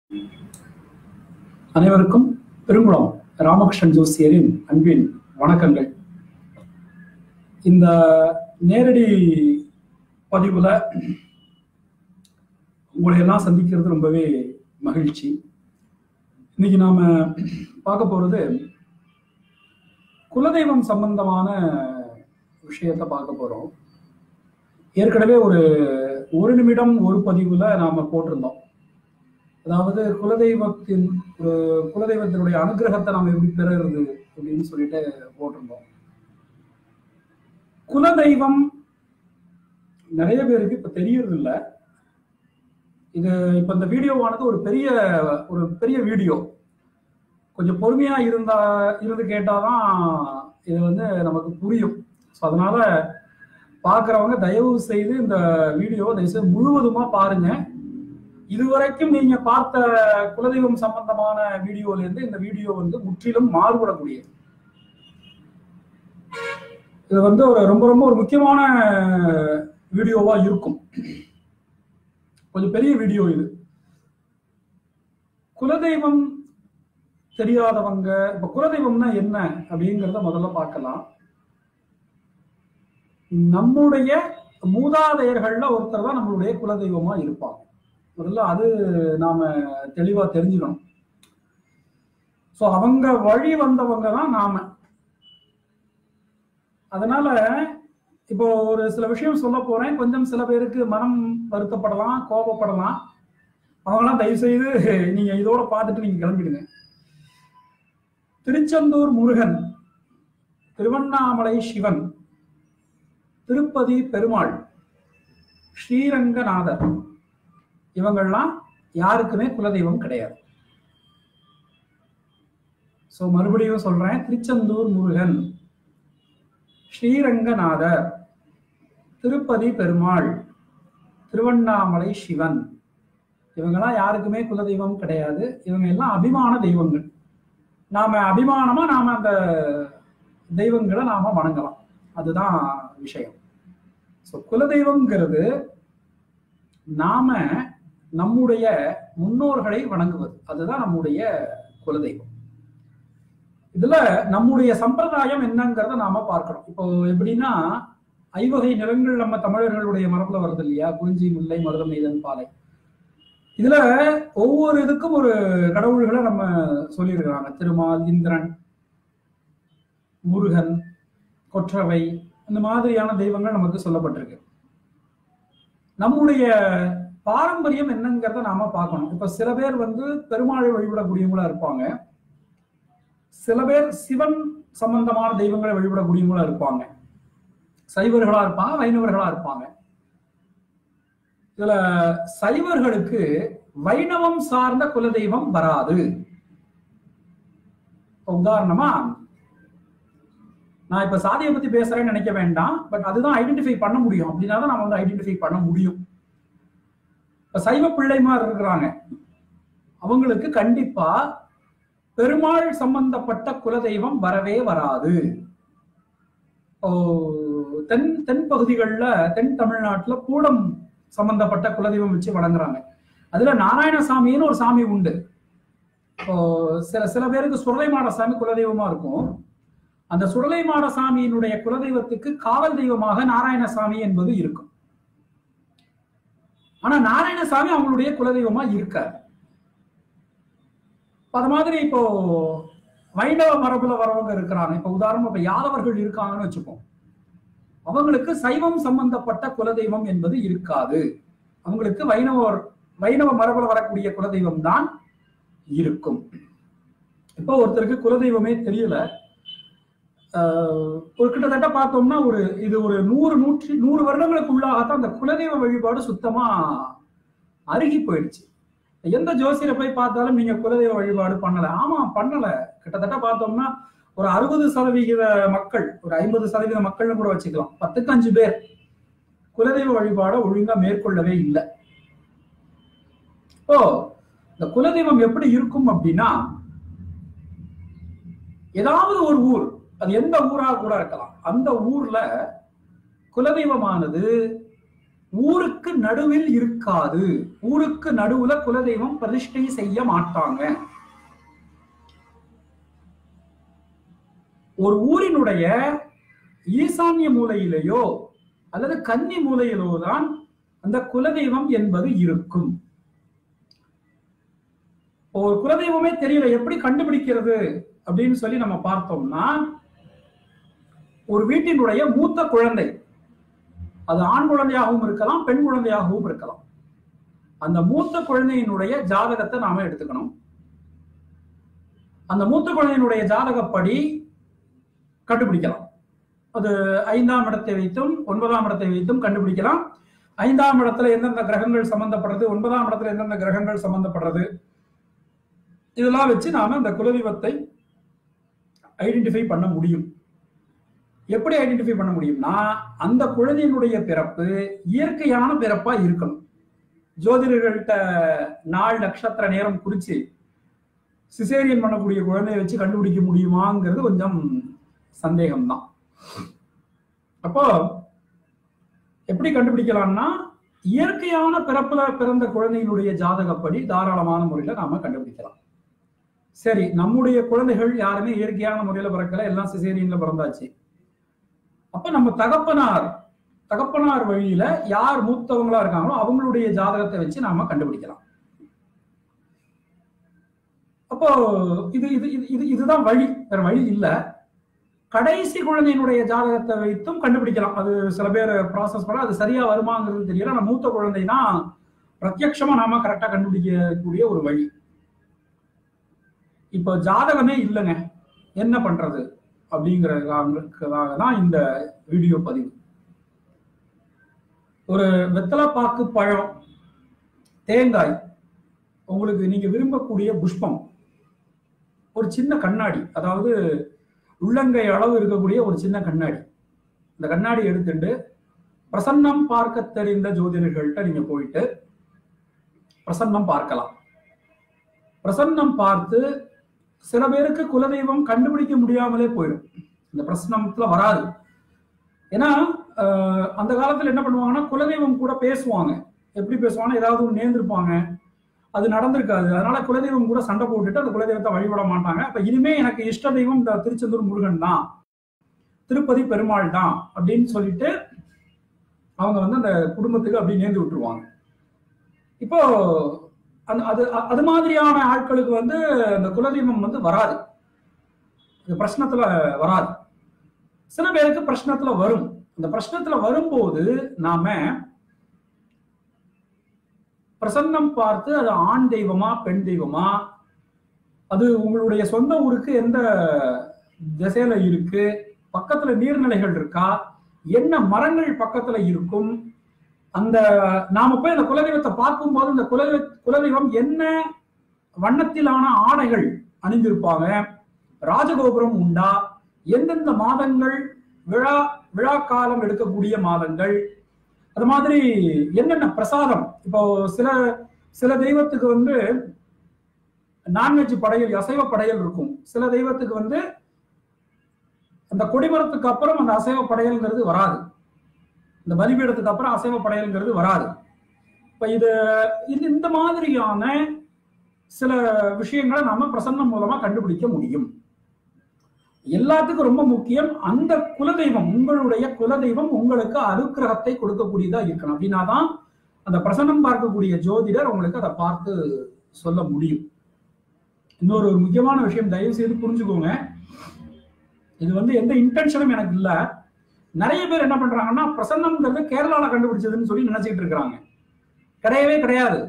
அனைவருக்கும் பெருங்குளம் ராமகிருஷ்ணன் ஜோசியரின் அன்பின் வணக்கங்கள் இந்த நேரடி பதிவுல உங்களை எல்லாம் சந்திக்கிறது ரொம்பவே மகிழ்ச்சி இன்னைக்கு நாம பார்க்க போறது குலதெய்வம் சம்பந்தமான விஷயத்தை பார்க்க போறோம் ஏற்கனவே ஒரு ஒரு நிமிடம் ஒரு பதிவுல நாம போட்டிருந்தோம் அதாவது குலதெய்வத்தின் ஒரு குலதெய்வத்தினுடைய அனுகிரகத்தை நாம எப்படி பெறுறது அப்படின்னு சொல்லிட்டு போட்டிருந்தோம் குலதெய்வம் நிறைய பேருக்கு இப்ப தெரியறது இல்ல இது இப்ப இந்த வீடியோவானது ஒரு பெரிய ஒரு பெரிய வீடியோ கொஞ்சம் பொறுமையா இருந்தா இருந்து கேட்டாதான் இது வந்து நமக்கு புரியும் ஸோ அதனால பார்க்குறவங்க தயவு செய்து இந்த வீடியோ தயவு செய்து முழுவதுமா பாருங்க இதுவரைக்கும் நீங்க பார்த்த குலதெய்வம் சம்பந்தமான வீடியோல இருந்து இந்த வீடியோ வந்து முற்றிலும் மாறுபடக்கூடியது இது வந்து ஒரு ரொம்ப ரொம்ப ஒரு முக்கியமான வீடியோவா இருக்கும் கொஞ்சம் பெரிய வீடியோ இது குலதெய்வம் தெரியாதவங்க இப்ப குலதெய்வம்னா என்ன அப்படிங்கிறத முதல்ல பார்க்கலாம் நம்முடைய மூதாதையர்கள்ல ஒருத்தர் தான் நம்மளுடைய குலதெய்வமா இருப்பாங்க முதல்ல அது நாம தெளிவா தெரிஞ்சுக்கணும் சோ அவங்க வழி வந்தவங்க தான் நாம அதனால இப்போ ஒரு சில விஷயம் சொல்ல போறேன் கொஞ்சம் சில பேருக்கு மனம் வருத்தப்படலாம் கோபப்படலாம் அவங்களாம் தயவு செய்து நீங்க இதோட பார்த்துட்டு நீங்க கிளம்பிடுங்க திருச்செந்தூர் முருகன் திருவண்ணாமலை சிவன் திருப்பதி பெருமாள் ஸ்ரீரங்கநாதர் இவங்கள்லாம் யாருக்குமே குலதெய்வம் கிடையாது சோ மறுபடியும் சொல்றேன் திருச்செந்தூர் முருகன் ஸ்ரீரங்கநாதர் திருப்பதி பெருமாள் திருவண்ணாமலை சிவன் இவங்கெல்லாம் யாருக்குமே குலதெய்வம் கிடையாது இவங்க எல்லாம் அபிமான தெய்வங்கள் நாம அபிமானமா நாம அந்த தெய்வங்களை நாம வணங்கலாம் அதுதான் விஷயம் ஸோ குலதெய்வம்ங்கிறது நாம நம்முடைய முன்னோர்களை வணங்குவது அதுதான் நம்முடைய குலதெய்வம் இதுல நம்முடைய சம்பிரதாயம் என்னங்கிறத நாம பார்க்கணும் இப்போ எப்படின்னா ஐவகை நிலங்கள் நம்ம தமிழர்களுடைய மரபுல வருது இல்லையா குறிஞ்சி முல்லை மருதம் நெய்தல் பாலை இதுல ஒவ்வொரு இதுக்கும் ஒரு கடவுள்களை நம்ம சொல்லியிருக்கிறாங்க திருமால் இந்திரன் முருகன் கொற்றவை இந்த மாதிரியான தெய்வங்கள் நமக்கு சொல்லப்பட்டிருக்கு நம்முடைய பாரம்பரியம் என்னங்கிறத நாம பார்க்கணும் இப்ப சில பேர் வந்து பெருமாளை வழிபடக்கூடியவங்களா இருப்பாங்க சில பேர் சிவன் சம்பந்தமான தெய்வங்களை வழிபடக்கூடியவங்களா இருப்பாங்க சைவர்களா இருப்பாங்க வைணவர்களா இருப்பாங்க இதுல சைவர்களுக்கு வைணவம் சார்ந்த குலதெய்வம் வராது உதாரணமா நான் இப்ப சாதியை பத்தி பேசுறேன்னு நினைக்க வேண்டாம் பட் அதுதான் ஐடென்டிஃபை பண்ண முடியும் அப்படின்னா தான் நம்ம வந்து ஐடென்டிஃபை பண்ண முடியும் இப்ப சைவ பிள்ளைமார் இருக்கிறாங்க அவங்களுக்கு கண்டிப்பா பெருமாள் சம்பந்தப்பட்ட குலதெய்வம் வரவே வராது தென் தென் பகுதிகளில் தென் தமிழ்நாட்டுல கூடம் சம்பந்தப்பட்ட குலதெய்வம் வச்சு வணங்குறாங்க அதுல நாராயணசாமின்னு ஒரு சாமி உண்டு இப்போ சில சில பேருக்கு சுடலைமாட சாமி குலதெய்வமா இருக்கும் அந்த சுடலைமாட சாமியினுடைய குலதெய்வத்துக்கு காவல் தெய்வமாக நாராயணசாமி என்பது இருக்கும் ஆனா நாராயணசாமி அவங்களுடைய குலதெய்வமா இருக்காரு அது மாதிரி இப்போ வைணவ மரபுல வரவங்க இருக்கிறாங்க இப்ப உதாரணம் இப்ப யாதவர்கள் இருக்காங்கன்னு வச்சுப்போம் அவங்களுக்கு சைவம் சம்பந்தப்பட்ட குலதெய்வம் என்பது இருக்காது அவங்களுக்கு வைணவர் வைணவ மரபுல வரக்கூடிய குலதெய்வம் தான் இருக்கும் இப்போ ஒருத்தருக்கு குலதெய்வமே தெரியல ஒரு கிட்டத்தட்ட பார்த்தோம்னா ஒரு இது ஒரு நூறு நூற்றி நூறு வருடங்களுக்குள்ளாகத்தான் அந்த குலதெய்வ வழிபாடு சுத்தமா அருகி போயிடுச்சு எந்த ஜோசியரை போய் பார்த்தாலும் நீங்க குலதெய்வ வழிபாடு பண்ணல ஆமா பண்ணல கிட்டத்தட்ட பார்த்தோம்னா ஒரு அறுபது சதவிகித மக்கள் ஒரு ஐம்பது சதவீத மக்கள்னு கூட வச்சுக்கலாம் பத்துக்கு அஞ்சு பேர் குலதெய்வ வழிபாடை ஒழுங்கா மேற்கொள்ளவே இல்லை இப்போ இந்த குலதெய்வம் எப்படி இருக்கும் அப்படின்னா ஏதாவது ஒரு ஊர் அது எந்த ஊரா கூட இருக்கலாம் அந்த ஊர்ல குலதெய்வமானது ஊருக்கு நடுவில் இருக்காது ஊருக்கு நடுவுல குலதெய்வம் பிரதிஷ்டை செய்ய மாட்டாங்க ஒரு ஊரினுடைய ஈசான்ய மூலையிலேயோ அல்லது கன்னி மூலையிலோ தான் அந்த குலதெய்வம் என்பது இருக்கும் ஒரு குலதெய்வமே தெரியல எப்படி கண்டுபிடிக்கிறது அப்படின்னு சொல்லி நம்ம பார்த்தோம்னா ஒரு வீட்டினுடைய மூத்த குழந்தை அது ஆண் குழந்தையாகவும் இருக்கலாம் பெண் குழந்தையாகவும் இருக்கலாம் அந்த மூத்த குழந்தையினுடைய ஜாதகத்தை நாம எடுத்துக்கணும் அந்த மூத்த குழந்தையினுடைய ஜாதகப்படி கண்டுபிடிக்கலாம் அது ஐந்தாம் இடத்தை வைத்தும் ஒன்பதாம் இடத்தை வைத்தும் கண்டுபிடிக்கலாம் ஐந்தாம் இடத்துல எந்தெந்த கிரகங்கள் சம்பந்தப்படுறது ஒன்பதாம் இடத்துல எந்தெந்த கிரகங்கள் சம்பந்தப்படுறது இதெல்லாம் வச்சு நாம அந்த குலதெய்வத்தை ஐடென்டிஃபை பண்ண முடியும் எப்படி ஐடென்டிஃபை பண்ண முடியும்னா அந்த குழந்தையினுடைய பிறப்பு இயற்கையான பிறப்பா இருக்கணும் ஜோதிடர்கள்ட்ட நாள் நட்சத்திர நேரம் குறிச்சு சிசேரியன் பண்ணக்கூடிய குழந்தைய வச்சு கண்டுபிடிக்க முடியுமாங்கிறது கொஞ்சம் சந்தேகம்தான் அப்போ எப்படி கண்டுபிடிக்கலாம்னா இயற்கையான பிறப்புல பிறந்த குழந்தையினுடைய ஜாதகப்படி தாராளமான முறையில நாம கண்டுபிடிக்கலாம் சரி நம்முடைய குழந்தைகள் யாருமே இயற்கையான முறையில பிறக்கல எல்லாம் சிசேரியன்ல பிறந்தாச்சு அப்ப நம்ம தகப்பனார் தகப்பனார் வழியில யார் மூத்தவங்களா இருக்காங்களோ அவங்களுடைய ஜாதகத்தை வச்சு நாம கண்டுபிடிக்கலாம் அப்போ இது இது இது இது இதுதான் வழி வேற வழி இல்ல கடைசி குழந்தையினுடைய ஜாதகத்தை வைத்தும் கண்டுபிடிக்கலாம் அது சில பேர் ப்ராசஸ் பண்ண அது சரியா வருமாங்கிறது தெரியல ஆனா மூத்த குழந்தை தான் பிரத்யட்சமா நாம கரெக்டா கண்டுபிடிக்கக்கூடிய ஒரு வழி இப்போ ஜாதகமே இல்லைங்க என்ன பண்றது அப்படிங்கிறதுக்காக தான் இந்த வீடியோ பதிவு ஒரு வெத்தலைப்பாக்கு பழம் தேங்காய் உங்களுக்கு நீங்க விரும்பக்கூடிய புஷ்பம் ஒரு சின்ன கண்ணாடி அதாவது உள்ளங்கை அளவு இருக்கக்கூடிய ஒரு சின்ன கண்ணாடி இந்த கண்ணாடி எடுத்துட்டு பிரசன்னம் பார்க்க தெரிந்த ஜோதிடர்கள்ட்ட நீங்க போயிட்டு பிரசன்னம் பார்க்கலாம் பிரசன்னம் பார்த்து சில பேருக்கு குலதெய்வம் கண்டுபிடிக்க முடியாமலே போயிடும் இந்த பிரசனத்துல வராது ஏன்னா ஆஹ், அந்த காலத்துல என்ன பண்ணுவாங்கன்னா குலதெய்வம் கூட பேசுவாங்க எப்படி பேசுவாங்கன்னா ஏதாவது ஒன்று நேர்ந்திருப்பாங்க அது நடந்திருக்காது அதனால குலதெய்வம் கூட சண்டை போட்டுட்டு அந்த குலதெய்வத்தை வழிபட மாட்டாங்க அப்ப இனிமே எனக்கு இஷ்ட தெய்வம் இந்த திருச்செந்தூர் முருகன் தான் திருப்பதி பெருமாள் தான் அப்படின்னு சொல்லிட்டு அவங்க வந்து அந்த குடும்பத்துக்கு அப்படி நேர்ந்து விட்டுருவாங்க இப்போ அந்த அது அ- அது மாதிரியான ஆட்களுக்கு வந்து அந்த குலதெய்வம் வந்து வராது இது பிரശ്നத்துல வராது சில பேருக்கு பிரശ്നத்துல வரும் அந்த பிரശ്നத்துல வரும்போது நாம பிரசன்னம் பார்த்து அது ஆண் தெய்வமா பெண் தெய்வமா அது உங்களுடைய சொந்த ஊருக்கு எந்த திசையில இருக்கு பக்கத்துல நீர்நிலைகள் இருக்கா என்ன மரங்கள் பக்கத்துல இருக்கும் அந்த நாம போய் அந்த குலதெய்வத்தை பார்க்கும்போது இந்த குலதெய்வ குலதெய்வம் என்ன வண்ணத்திலான ஆடைகள் அணிந்திருப்பாங்க ராஜகோபுரம் உண்டா எந்தெந்த மாதங்கள் விழா விழா காலம் எடுக்கக்கூடிய மாதங்கள் அது மாதிரி என்னென்ன பிரசாதம் இப்போ சில சில தெய்வத்துக்கு வந்து நான்வெஜ் படையல் அசைவ படையல் இருக்கும் சில தெய்வத்துக்கு வந்து அந்த கொடிமரத்துக்கு அப்புறம் அந்த அசைவ படையல்ங்கிறது வராது இந்த பலிபீடத்துக்கு அப்புறம் அசைவ படையல்ங்கிறது வராது இப்ப இது இது இந்த மாதிரியான சில விஷயங்களை நாம பிரசன்னம் மூலமா கண்டுபிடிக்க முடியும் எல்லாத்துக்கும் ரொம்ப முக்கியம் அந்த குலதெய்வம் உங்களுடைய குலதெய்வம் உங்களுக்கு அனுக்கிரகத்தை கொடுக்கக்கூடியதா இருக்கணும் அப்படின்னாதான் அந்த பிரசன்னம் பார்க்கக்கூடிய ஜோதிடர் உங்களுக்கு அதை பார்த்து சொல்ல முடியும் இன்னொரு ஒரு முக்கியமான விஷயம் தயவு செய்து புரிஞ்சுக்கோங்க இது வந்து எந்த இன்டென்ஷனும் எனக்கு இல்ல நிறைய பேர் என்ன பண்றாங்கன்னா பிரசன்னம்ங்கிறது கேரளால கண்டுபிடிச்சதுன்னு சொல்லி நினைச்சிட்டு இருக்கிறாங்க கிடையவே கிடையாது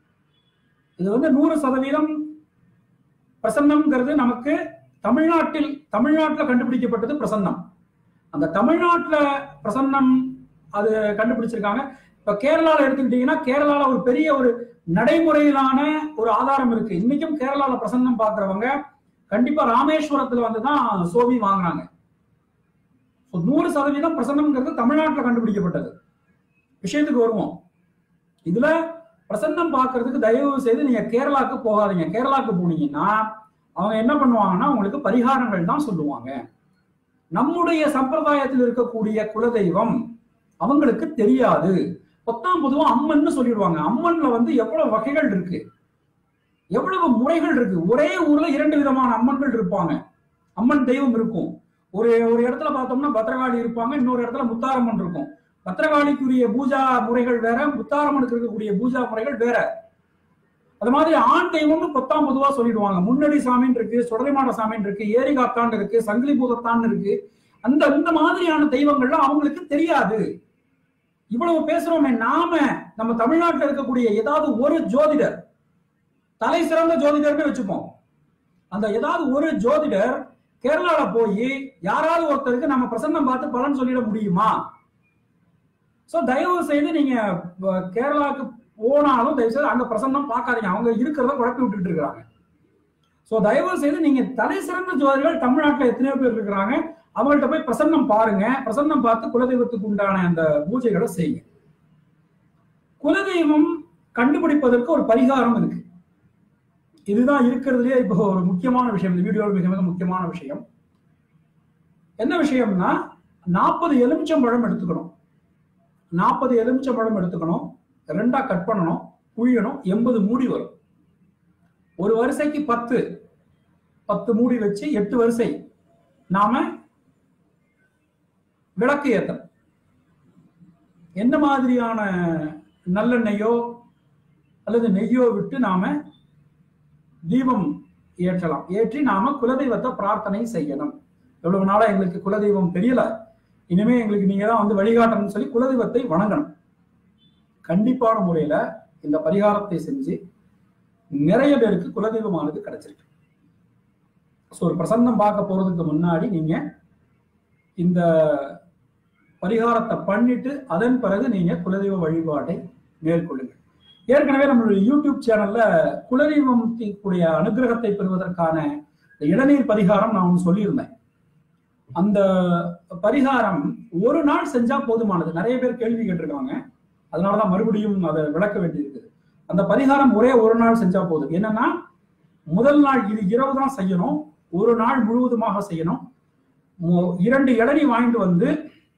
இது வந்து நூறு சதவீதம் பிரசன்னம்ங்கிறது நமக்கு தமிழ்நாட்டில் தமிழ்நாட்டுல கண்டுபிடிக்கப்பட்டது பிரசன்னம் அந்த தமிழ்நாட்டுல பிரசன்னம் அது கண்டுபிடிச்சிருக்காங்க இப்ப கேரளால எடுத்துக்கிட்டீங்கன்னா கேரளால ஒரு பெரிய ஒரு நடைமுறையிலான ஒரு ஆதாரம் இருக்கு இன்னைக்கும் கேரளால பிரசன்னம் பாக்குறவங்க கண்டிப்பா ராமேஸ்வரத்துல வந்துதான் சோவி வாங்குறாங்க So, நூறு சதவீதம் பிரசன்னம்ங்கிறது தமிழ்நாட்டுல கண்டுபிடிக்கப்பட்டது விஷயத்துக்கு வருவோம் இதுல பிரசன்னம் பார்க்கிறதுக்கு தயவு செய்து நீங்க கேரளாக்கு போகாதீங்க கேரளாக்கு போனீங்கன்னா அவங்க என்ன பண்ணுவாங்கன்னா உங்களுக்கு பரிகாரங்கள் தான் சொல்லுவாங்க நம்முடைய சம்பிரதாயத்தில் இருக்கக்கூடிய குலதெய்வம் அவங்களுக்கு தெரியாது பொத்தாம் பொதுவா அம்மன்னு சொல்லிடுவாங்க அம்மன்ல வந்து எவ்வளவு வகைகள் இருக்கு எவ்வளவு முறைகள் இருக்கு ஒரே ஊர்ல இரண்டு விதமான அம்மன்கள் இருப்பாங்க அம்மன் தெய்வம் இருக்கும் ஒரு ஒரு இடத்துல பார்த்தோம்னா பத்திரகாளி இருப்பாங்க இன்னொரு இடத்துல முத்தாரம்மன் இருக்கும் பத்திரகாளிக்குரிய பூஜா முறைகள் வேற முத்தாரம்மனுக்கு இருக்கக்கூடிய பூஜா முறைகள் வேற அது மாதிரி ஆண் தெய்வம்னு பொத்தாம் பொதுவா சொல்லிடுவாங்க முன்னடி சாமின்னு இருக்கு சுடலைமாட சாமின்னு இருக்கு ஏரிகாத்தான் இருக்கு சங்கிலி பூதத்தான் இருக்கு அந்த இந்த மாதிரியான தெய்வங்கள்லாம் அவங்களுக்கு தெரியாது இவ்வளவு பேசுறோமே நாம நம்ம தமிழ்நாட்டில் இருக்கக்கூடிய ஏதாவது ஒரு ஜோதிடர் தலை சிறந்த ஜோதிடர்னு வச்சுப்போம் அந்த ஏதாவது ஒரு ஜோதிடர் கேரளால போய் யாராவது ஒருத்தருக்கு நம்ம பிரசன்னம் பார்த்து பலன் சொல்லிட முடியுமா சோ தயவு செய்து நீங்க அஹ், கேரளாக்கு போனாலும் தயவு செய்து அங்க பிரசன்னம் பார்க்காதீங்க அவங்க இருக்கிறத குழப்பி விட்டுட்டு இருக்காங்க சோ தயவு செய்து நீங்க தலை சிறந்த ஜோதிடர்கள் தமிழ்நாட்டுல எத்தனையோ பேர் இருக்கிறாங்க அவங்கள்ட்ட போய் பிரசன்னம் பாருங்க பிரசன்னம் பார்த்து குலதெய்வத்துக்கு உண்டான அந்த பூஜைகளை செய்யுங்க குலதெய்வம் கண்டுபிடிப்பதற்கு ஒரு பரிகாரம் இருக்கு இதுதான் இருக்கிறதுலயே இப்போ ஒரு முக்கியமான விஷயம் இந்த வீடியோவில் மிக மிக முக்கியமான விஷயம் என்ன விஷயம்னா நாற்பது எலுமிச்சம்பழம் எடுத்துக்கணும் நாற்பது எலுமிச்சம்பழம் எடுத்துக்கணும் ரெண்டா கட் பண்ணணும் புழியணும் எண்பது மூடி வரும் ஒரு வரிசைக்கு பத்து பத்து மூடி வச்சு எட்டு வரிசை நாம விளக்கு ஏத்தணும் என்ன மாதிரியான நல்லெண்ணெய்யோ அல்லது நெய்யோ விட்டு நாம தீபம் ஏற்றலாம் ஏற்றி நாம குலதெய்வத்தை பிரார்த்தனை செய்யணும் எவ்வளவு நாளா எங்களுக்கு குலதெய்வம் தெரியல இனிமே எங்களுக்கு நீங்க தான் வந்து வழிகாட்டணும்னு சொல்லி குலதெய்வத்தை வணங்கணும் கண்டிப்பான முறையில இந்த பரிகாரத்தை செஞ்சு நிறைய பேருக்கு குலதெய்வமானது கிடைச்சிருக்கு ஸோ ஒரு பிரசன்னம் பார்க்க போறதுக்கு முன்னாடி நீங்க இந்த பரிகாரத்தை பண்ணிட்டு அதன் பிறகு நீங்க குலதெய்வ வழிபாட்டை மேற்கொள்ளுங்க ஏற்கனவே நம்மளுடைய யூடியூப் சேனல்ல குலதெய்வத்திற்குரிய அனுகிரகத்தை பெறுவதற்கான இந்த இளநீர் பரிகாரம் நான் ஒன்று சொல்லியிருந்தேன் அந்த பரிகாரம் ஒரு நாள் செஞ்சா போதுமானது நிறைய பேர் கேள்வி கேட்டிருக்காங்க அதனாலதான் மறுபடியும் அதை விளக்க வேண்டியிருக்குது அந்த பரிகாரம் ஒரே ஒரு நாள் செஞ்சா போதும் என்னன்னா முதல் நாள் இது இரவு தான் செய்யணும் ஒரு நாள் முழுவதுமாக செய்யணும் மு- இரண்டு இளநீ வாங்கிட்டு வந்து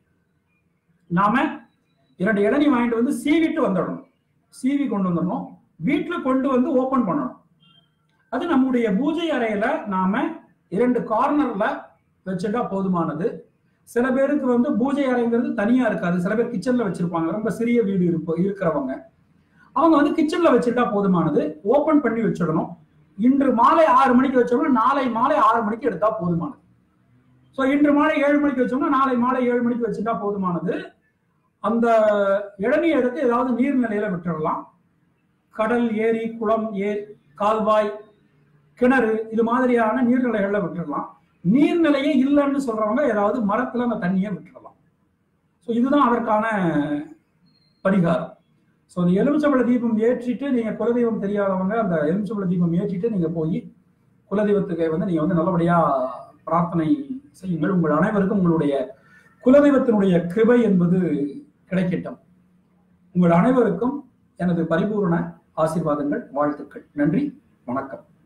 நாம இரண்டு இளநீ வாங்கிட்டு வந்து சீவிட்டு வந்துடணும் சீவி கொண்டு வந்துடணும் வீட்டுல கொண்டு வந்து ஓபன் பண்ணணும் அது நம்முடைய பூஜை அறையில நாம இரண்டு கார்னர்ல வச்சுட்டா போதுமானது சில பேருக்கு வந்து பூஜை அறைங்கிறது தனியா இருக்காது சில பேர் கிச்சன்ல வச்சிருப்பாங்க ரொம்ப சிறிய வீடு இருப்ப இருக்கிறவங்க அவங்க வந்து கிச்சன்ல வச்சுட்டா போதுமானது ஓபன் பண்ணி வச்சிடணும் இன்று மாலை ஆறு மணிக்கு வச்சோம்னா நாளை மாலை ஆறு மணிக்கு எடுத்தா போதுமானது ஸோ இன்று மாலை ஏழு மணிக்கு வச்சோம்னா நாளை மாலை ஏழு மணிக்கு வச்சுட்டா போதுமானது அந்த இளநீர் எடுத்து ஏதாவது நீர்நிலையில விட்டுடலாம் கடல் ஏரி குளம் ஏ கால்வாய் கிணறு இது மாதிரியான நீர்நிலைகள்ல விட்டுடலாம் நீர்நிலையே இல்லைன்னு சொல்றவங்க ஏதாவது மரத்துல அந்த தண்ணியை விட்டுடலாம் ஸோ இதுதான் அதற்கான பரிகாரம் ஸோ அந்த எலுமிச்சம்பழ தீபம் ஏற்றிட்டு நீங்க குலதெய்வம் தெரியாதவங்க அந்த எலுமிச்சம்பழ தீபம் ஏற்றிட்டு நீங்க போய் குலதெய்வத்துக்கு வந்து நீங்க வந்து நல்லபடியா பிரார்த்தனை செய்யுங்கள் உங்கள் அனைவருக்கும் உங்களுடைய குலதெய்வத்தினுடைய கிருபை என்பது கிடைக்கட்டும் உங்கள் அனைவருக்கும் எனது பரிபூரண ஆசீர்வாதங்கள் வாழ்த்துக்கள் நன்றி வணக்கம்